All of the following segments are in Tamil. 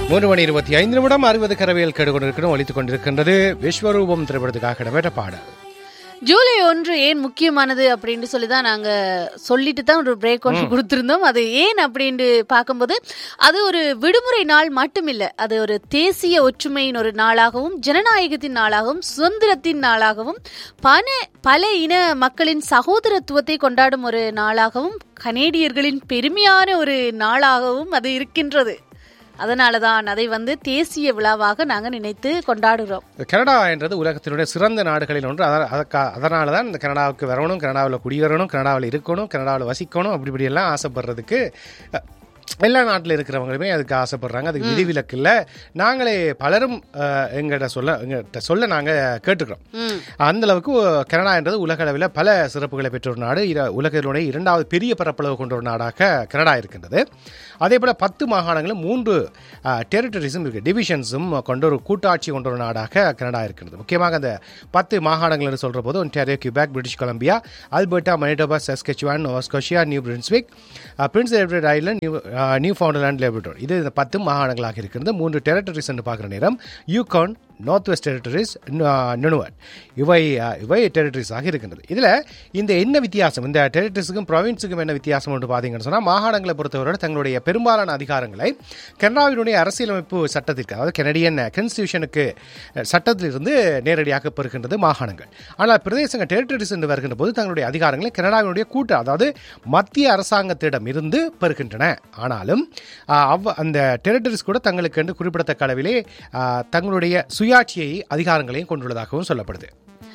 மூன்று மணி இருபத்தி ஐந்து நிமிடம் அறுபது கரவியல் கேட்டுக்கொண்டிருக்கணும் ஒழித்துக் கொண்டிருக்கின்றது விஸ்வரூபம் திரைப்படத்துக்காக இடம்பெற்ற பாடல் ஜூலை ஒன்று ஏன் முக்கியமானது அப்படின்னு சொல்லி தான் நாங்கள் சொல்லிட்டு தான் ஒரு பிரேக் ஒன்று கொடுத்துருந்தோம் அது ஏன் அப்படின்ட்டு பார்க்கும்போது அது ஒரு விடுமுறை நாள் மட்டுமில்லை அது ஒரு தேசிய ஒற்றுமையின் ஒரு நாளாகவும் ஜனநாயகத்தின் நாளாகவும் சுதந்திரத்தின் நாளாகவும் பல பல இன மக்களின் சகோதரத்துவத்தை கொண்டாடும் ஒரு நாளாகவும் கனேடியர்களின் பெருமையான ஒரு நாளாகவும் அது இருக்கின்றது அதனால தான் அதை வந்து தேசிய விழாவாக நாங்கள் நினைத்து கொண்டாடுகிறோம் கனடா என்றது உலகத்தினுடைய சிறந்த நாடுகளில் ஒன்று அத- அதற்கா அதனால தான் இந்த கனடாவுக்கு வரணும் கனடாவில் குடியேறணும் கனடாவில் இருக்கணும் கனடாவில் வசிக்கணும் அப்படி இப்படி எல்லாம் ஆசைப்படுறதுக்கு அஹ், எல்லா நாட்டில் இருக்கிறவங்களுமே அதுக்கு ஆசைப்படுறாங்க அதுக்கு விதிவிலக்கு இல்லை நாங்களே பலரும் அஹ், எங்கள்கிட்ட சொல்ல எங்கள்கிட்ட சொல்ல நாங்கள் கேட்டுக்கிறோம் ம் அந்த அளவுக்கு கனடா என்றது உலக அளவில் பல சிறப்புகளை பெற்ற ஒரு நாடு இர- உலகினுடைய இரண்டாவது பெரிய பரப்பளவு கொண்ட ஒரு நாடாக கனடா இருக்கின்றது அதே போல் பத்து மாகாணங்களும் மூன்று டெரிட்டரிஸும் இருக்குது டிவிஷன்ஸும் கொண்ட ஒரு கூட்டாட்சி கொண்ட ஒரு நாடாக கனடா இருக்கிறது முக்கியமாக அந்த பத்து மாகாணங்கள் என்று சொல்கிற போது Ontario Quebec British Columbia Alberta Manitoba Saskatchewan Nova Scotia New Brunswick Prince Edward Island New Newfoundland Labrador இது இந்த பத்து மாகாணங்களாக இருக்கிறது மூன்று டெரிட்டரிஸ் என்று பார்க்குற நேரம் Yukon Northwest Territories Nunavut இவை அஹ், இவை டெரிட்டரிஸாக இருக்கின்றது இதில் இந்த என்ன வித்தியாசம் இந்த டெரிட்டரிஸுக்கும் ப்ரொவின்ஸுக்கும் என்ன வித்தியாசம் என்று பார்த்தீங்கன்னு சொன்னால் மாகாணங்களை பொறுத்தவரை தங்களுடைய பெரும்பாலான அதிகாரங்களை கனடாவினுடைய அரசியலமைப்பு சட்டத்திற்கு அதாவது கனடியன் கான்ஸ்டியூஷனுக்கு சட்டத்திலிருந்து நேரடியாக பெறுகின்றது மாகாணங்கள் ஆனால் பிரதேசங்கள் டெரிட்டரிஸ் என்று வருகின்ற போது தங்களுடைய அதிகாரங்களை கனடாவினுடைய கூட்டு அதாவது மத்திய அரசாங்கத்திடம் இருந்து பெறுகின்றன ஆனாலும் ஆஹ், அவ் அந்த டெரிட்டரிஸ் கூட தங்களுக்கு என்று குறிப்பிடத்தக்க அளவிலே ஆஹ், தங்களுடைய சுயாட்சியை அதிகாரங்களையும் கொண்டுள்ளதாகவும் சொல்லப்படுது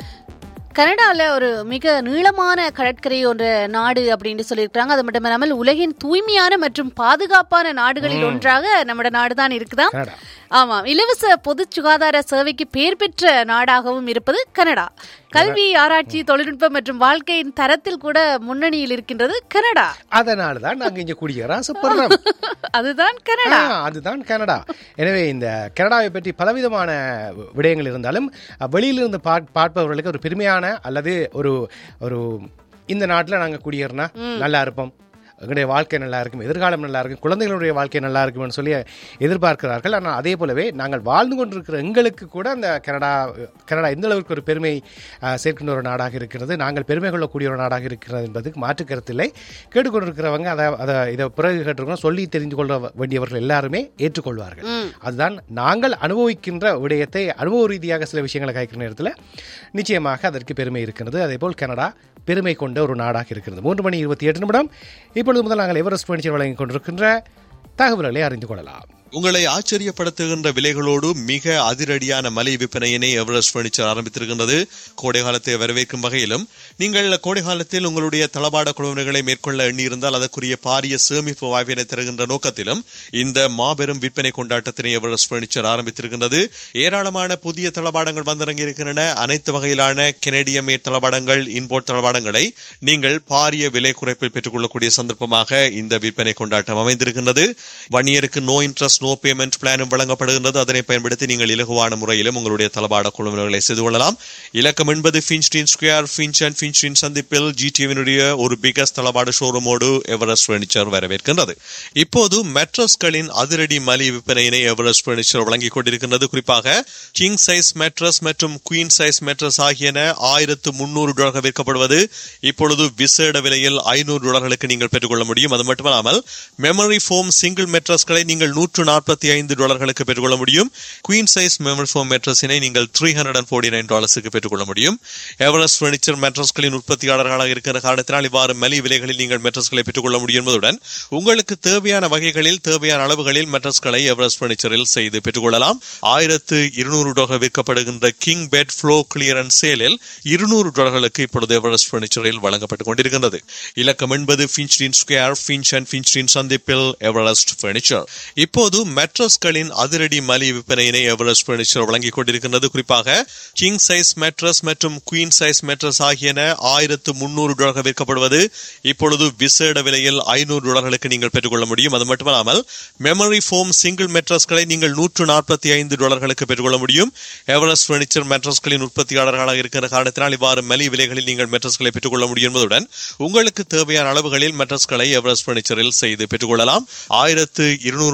கனடால ஒரு மிக நீளமான கடற்கரை ஒன்ற நாடு அப்படின்னு சொல்லியிருக்காங்க அது மட்டும் இல்லாமல் உலகின் தூய்மையான மற்றும் பாதுகாப்பான நாடுகளில் ஒன்றாக நம்ம நாடு தான் இருக்குதாம் கனடா ஆமாம் இலவச பொது சுகாதார சேவைக்கு பெயர் பெற்ற நாடாகவும் இருப்பது கனடா கல்வி ஆராய்ச்சி தொழில்நுட்பம் மற்றும் வாழ்க்கையின் தரத்தில் கூட முன்னணியில் இருக்கின்றது கனடா அதனால தான் நாங்கள் இங்கே குடியேற ஆசைப்படுறோம் அதுதான் கனடா ஆ, அதுதான் கனடா எனவே இந்த கனடாவை பற்றி பலவிதமான விடயங்கள் இருந்தாலும் அஹ், வெளியிலிருந்து பார்- பார்ப்பவர்களுக்கு ஒரு பெருமையான அல்லது ஒரு ஒரு இந்த நாட்டில் நாங்கள் குடியேறினா நல்லா இருப்போம் எங்களுடைய வாழ்க்கை நல்லா இருக்கும் எதிர்காலம் நல்லா இருக்கும் குழந்தைகளுடைய வாழ்க்கை நல்லா இருக்கும்னு சொல்லி எதிர்பார்க்கிறார்கள் ஆனால் அதே போலவே நாங்கள் வாழ்ந்து கொண்டிருக்கிற எங்களுக்கு கூட அந்த கனடா கனடா எந்த அளவுக்கு ஒரு பெருமை அஹ், சேர்க்கின்ற ஒரு நாடாக இருக்கிறது நாங்கள் பெருமை கொள்ளக்கூடிய ஒரு நாடாக இருக்கிறது என்பதுக்கு மாற்று கருத்தில்லை கேட்டுக்கொண்டிருக்கிறவங்க அதை அதை இதை பிறகு கேட்டிருக்கோம் சொல்லி தெரிந்து கொள்ள வேண்டியவர்கள் எல்லாருமே ஏற்றுக்கொள்வார்கள் அதுதான் நாங்கள் அனுபவிக்கின்ற விடயத்தை அனுபவ ரீதியாக சில விஷயங்களை கேட்கிற நேரத்தில் நிச்சயமாக அதற்கு பெருமை இருக்கிறது அதேபோல் கனடா பெருமை கொண்ட ஒரு நாடாக இருக்கிறது மூன்று மணி இருபத்தி எட்டு நிமிடம் இப்பொழுது முதல் நாங்கள் எவரெஸ்ட் பணிச்சர் வழங்கிக் கொண்டிருக்கின்ற தகவல்களை அறிந்து கொள்ளலாம் உங்களை ஆச்சரியப்படுத்துகின்ற விலைகளோடு மிக அதிரடியான மலை விற்பனையினை எவரெஸ்ட் பர்னிச்சர் ஆரம்பித்திருக்கின்றது கோடை காலத்தை வரவேற்கும் வகையிலும் நீங்கள் கோடை காலத்தில் உங்களுடைய தளபாட குழுவினர்களை மேற்கொள்ள எண்ணியிருந்தால் அதற்குரிய பாரிய சேமிப்பு வாய்ப்பினை தருகின்ற நோக்கத்திலும் இந்த மாபெரும் விற்பனை கொண்டாட்டத்தினை எவரெஸ்ட் பர்னிச்சர் ஆரம்பித்திருக்கின்றது ஏராளமான புதிய தளபாடங்கள் வந்திறங்கி இருக்கின்றன அனைத்து வகையிலான கெனடிய மேட் தளபாடங்கள் இன்போர்ட் தளபாடங்களை நீங்கள் பாரிய விலை குறைப்பில் பெற்றுக்கொள்ளக்கூடிய சந்தர்ப்பமாக இந்த விற்பனை கொண்டாட்டம் அமைந்திருக்கின்றது ஒன் இயருக்கு நோ இன்ட்ரெஸ்ட் நோ பேமெண்ட் பிளானும் வழங்கப்படுகின்றது அதனை பயன்படுத்தி நீங்கள் இலகுவான முறையிலும் உங்களுடைய தளபாட குழுவினர்களை செய்து கொள்ளலாம் இலக்கம் என்பது Finchdene Square Finch and Finchdene சந்திப்பில் ஜிடிவினுடைய ஒரு பிகஸ்ட் தளபாட ஷோரூமோடு எவரெஸ்ட் பர்னிச்சர் வரவேற்கின்றது இப்போது மெட்ரஸ்களின் அதிரடி மலி விற்பனையினை எவரெஸ்ட் பர்னிச்சர் வழங்கிக் கொண்டிருக்கின்றது குறிப்பாக கிங் சைஸ் மெட்ரஸ் மற்றும் குயின் சைஸ் மெட்ரஸ் ஆகியன ஆயிரத்து முன்னூறு டாலர்கள் விற்கப்படுவது இப்பொழுது விசேட விலையில் ஐநூறு டாலர்களுக்கு நீங்கள் பெற்றுக்கொள்ள முடியும் அது மட்டுமல்லாமல் மெமரி ஃபோம் சிங்கிள் மெட்ரஸ்களை நீங்கள் நூற்று நாற்பத்தி ஐந்து டாலர்களுக்கு பெற்றுக்கொள்ள முடியும் குயின் சைஸ் மெமரி ஃபோம் மெட்ரஸினை நீங்கள் three hundred and forty nine டாலர்ஸுக்கு பெற்றுக்கொள்ள முடியும் எவரெஸ்ட் பர்னிச்சர் மெட்ரஸ்களின் உற்பத்தியாளர்களாக இருக்கிற காரணத்தினால் இவ்வாறு மலி விலைகளில் நீங்கள் மெட்ரஸ்களை பெற்றுக்கொள்ள முடியும் என்பதுடன் உங்களுக்கு தேவையான வகைகளில் தேவையான அளவுகளில் மெட்ரஸ்களை எவரெஸ்ட் பர்னிச்சரில் செய்து பெற்றுக்கொள்ளலாம் ஆயிரத்து இருநூறு டாலர் விற்கப்படுகின்ற கிங் பெட் ஃப்ளோ கிளியரன்ஸ் சேலில் இருநூறு டாலர்களுக்கு இப்பொழுது எவரெஸ்ட் பர்னிச்சரில் வழங்கப்பட்டுக் கொண்டிருக்கின்றது இலக்கம் என்பது Finchdene Square Finch and Finchdene சந்திப்பில் எவரெஸ்ட் பர்னிச்சர் இப்போது மெட்ரஸ்களின் அதிரடி மலி விற்பனையினை எவரெஸ்ட் பர்னிச்சர் வழங்கிக் கொண்டிருக்கின்றது குறிப்பாக கிங் சைஸ் மெட்ரஸ் மற்றும் குயின் சைஸ் மெட்ரஸ் ஆகியன ஆயிரத்து முன்னூறு டாலர்கள் விற்கப்படுவது இப்பொழுது விசேட விலையில் ஐநூறு டாலர்களுக்கு நீங்கள் பெற்றுக்கொள்ள முடியும் அது மட்டுமல்லாமல் மெமரி ஃபோம் சிங்கிள் மெட்ரஸ்களை நீங்கள் நூற்று நாற்பத்தி ஐந்து டாலர்களுக்கு பெற்றுக்கொள்ள முடியும் எவரெஸ்ட் பர்னிச்சர் மெட்ரஸ்களின் உற்பத்தியாளர்களாக இருக்கிற காரணத்தினால் இவ்வாறு மலி விலைகளில் நீங்கள் மெட்ரஸ்களை பெற்றுக்கொள்ள முடியும் என்பதுடன் உங்களுக்கு தேவையான அளவுகளில் மெட்ரஸ்களை எவரெஸ்ட் பர்னிச்சரில் செய்து பெற்றுக்கொள்ளலாம் ஆயிரத்து இருநூறு டாலர் விற்க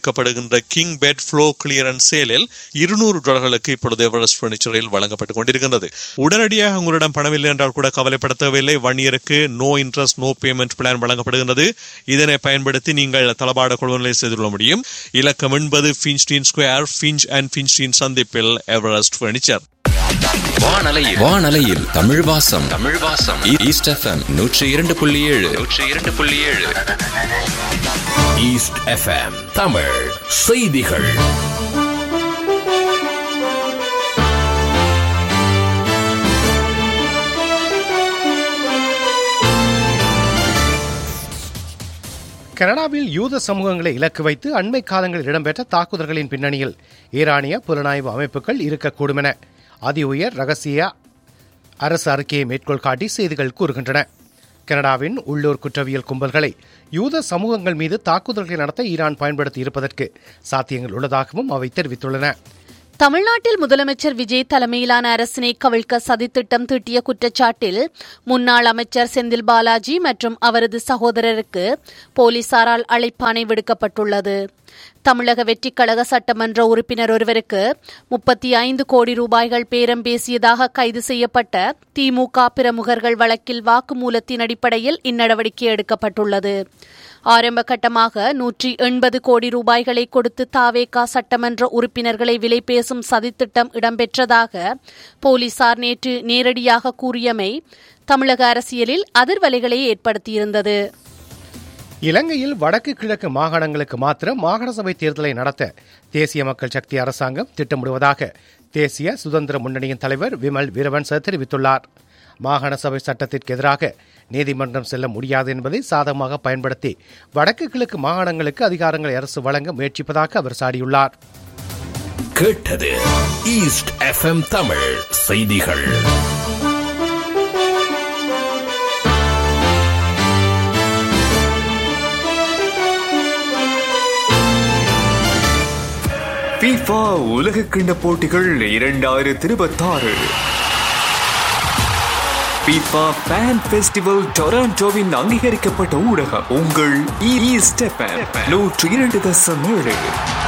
விற்கப்படுகின்ற கிங் பெட் ஃப்ளோ கிளியரன்ஸ் சேலில் இருநூறு டாலர்களுக்கு இப்பொழுது எவரெஸ்ட் பர்னிச்சரில் வழங்கப்பட்டுக் கொண்டிருக்கின்றது உடனடியாக உங்களிடம் பணமில்லை என்றால் கூட கவலைப்பட தேவையில்லை ஒன் இயருக்கு no interest no payment plan வழங்கப்படுகின்றது இதனை பயன்படுத்தி நீங்கள் தளபாட கொள்வனை செய்து கொள்ள முடியும் இலக்கம் என்பது Finchdene Square Finch and Finchdene சந்திப்பில் எவரெஸ்ட் பர்னிச்சர் வானலையில் வானலையில் தமிழ் வாசம் தமிழ் வாசம் ஈஸ்ட் எஃப்எம் நூற்றி இரண்டு புள்ளி ஏழு நூற்றி இரண்டு புள்ளி ஏழு ஈஸ்ட் எஃப்எம் தமிழ் செய்திகள் கனடாவில் யூத சமூகங்களை இலக்கு வைத்து அண்மை காலங்களில் இடம்பெற்ற தாக்குதல்களின் பின்னணியில் ஈரானிய புலனாய்வு அமைப்புகள் இருக்கக்கூடும் என அதி உயர் ரகசிய அரசு அறிக்கையை மேற்கோள் காட்டி செய்திகள் கூறுகின்றன கனடாவின் உள்ளூர் குற்றவியல் கும்பல்களை யூத சமூகங்கள் மீது தாக்குதல்களை நடத்த ஈரான் பயன்படுத்தி இருப்பதற்கு சாத்தியங்கள் உள்ளதாகவும் அவை தெரிவித்துள்ளன தமிழ்நாட்டில் முதலமைச்சர் விஜய் தலைமையிலான அரசினை கவிழ்க்க சதித்திட்டம் தீட்டிய குற்றச்சாட்டில் முன்னாள் அமைச்சர் செந்தில் பாலாஜி மற்றும் அவரது சகோதரருக்கு போலீசாரால் அழைப்பாணை விடுக்கப்பட்டுள்ளது தமிழக வெற்றிக் கழக சட்டமன்ற உறுப்பினர் ஒருவருக்கு முப்பத்தி ஐந்து கோடி ரூபாய்கள் பேரம் பேசியதாக கைது செய்யப்பட்ட திமுக பிரமுகர்கள் வழக்கில் வாக்குமூலத்தின் அடிப்படையில் இந்நடவடிக்கை எடுக்கப்பட்டுள்ளது ஆரம்ப கட்டமாக நூற்றி எண்பது கோடி ரூபாய்களை கொடுத்து தாவேகா சட்டமன்ற உறுப்பினர்களை விலை பேசும் சதித்திட்டம் இடம்பெற்றதாக போலீசார் நேற்று நேரடியாக கூறியமை தமிழக அரசியலில் அதிர்வலைகளை ஏற்படுத்தியிருந்தது இலங்கையில் வடக்கு கிழக்கு மாகாணங்களுக்கு மாத்திரம் மாகாண சபை தேர்தலை நடத்த தேசிய மக்கள் சக்தி அரசாங்கம் திட்டமிடுவதாக தேசிய சுதந்திர முன்னணியின் தலைவர் விமல் வீரவன்ச தெரிவித்துள்ளார் மாகாண சபை சட்டத்திற்கு எதிராக நீதிமன்றம் செல்ல முடியாது என்பதை சாதகமாக பயன்படுத்தி வடக்கு கிழக்கு மாகாணங்களுக்கு அதிகாரங்களை அரசு வழங்க முயற்சிப்பதாக அவர் சாடியுள்ளார் கேட்டது ஈஸ்ட் எஃப்எம் தமிழ் செய்திகள் FIFA உலக கிண்ட போட்டிகள் இரண்டாயிரத்தி இருபத்தாறு FIFA Fan Festival டொராண்டோவின் அங்கீகரிக்கப்பட்ட ஊடகம் உங்கள் ஈஸ்ட் எஃப்எம் நூற்றி இரண்டு தசம் ஏழு